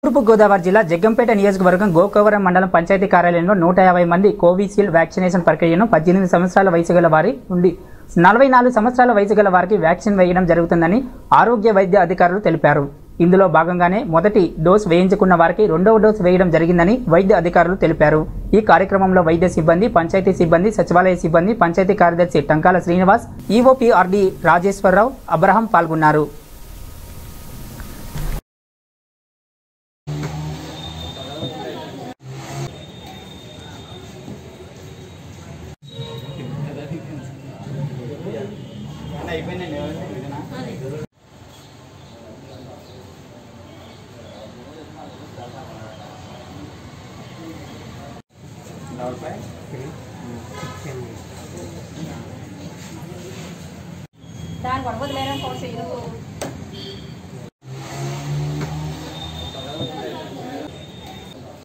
తూర్పు గోదావరి జిల్లా జగ్గంపేట నియోజకవర్గం గోకవరం మండలం పంచాయతీ కార్యాలయంలో నూట యాభై మంది కోవిషీల్డ్ వ్యాక్సినేషన్ ప్రక్రియను పద్దెనిమిది సంవత్సరాల వయసు గల వారి నుండి నలభై నాలుగు సంవత్సరాల వయసు గల వారికి వ్యాక్సిన్ వేయడం జరుగుతుందని ఆరోగ్య వైద్య అధికారులు తెలిపారు ఇందులో భాగంగానే మొదటి డోస్ వేయించుకున్న వారికి రెండవ డోస్ వేయడం జరిగిందని వైద్య అధికారులు తెలిపారు ఈ కార్యక్రమంలో వైద్య సిబ్బంది పంచాయతీ సిబ్బంది సచివాలయ సిబ్బంది పంచాయతీ కార్యదర్శి టంకాల శ్రీనివాస్ ఈఓపీఆర్డి రాజేశ్వరరావు అబ్రహం పాల్గొన్నారు దాని కొరకు వదిలేయడం కోసం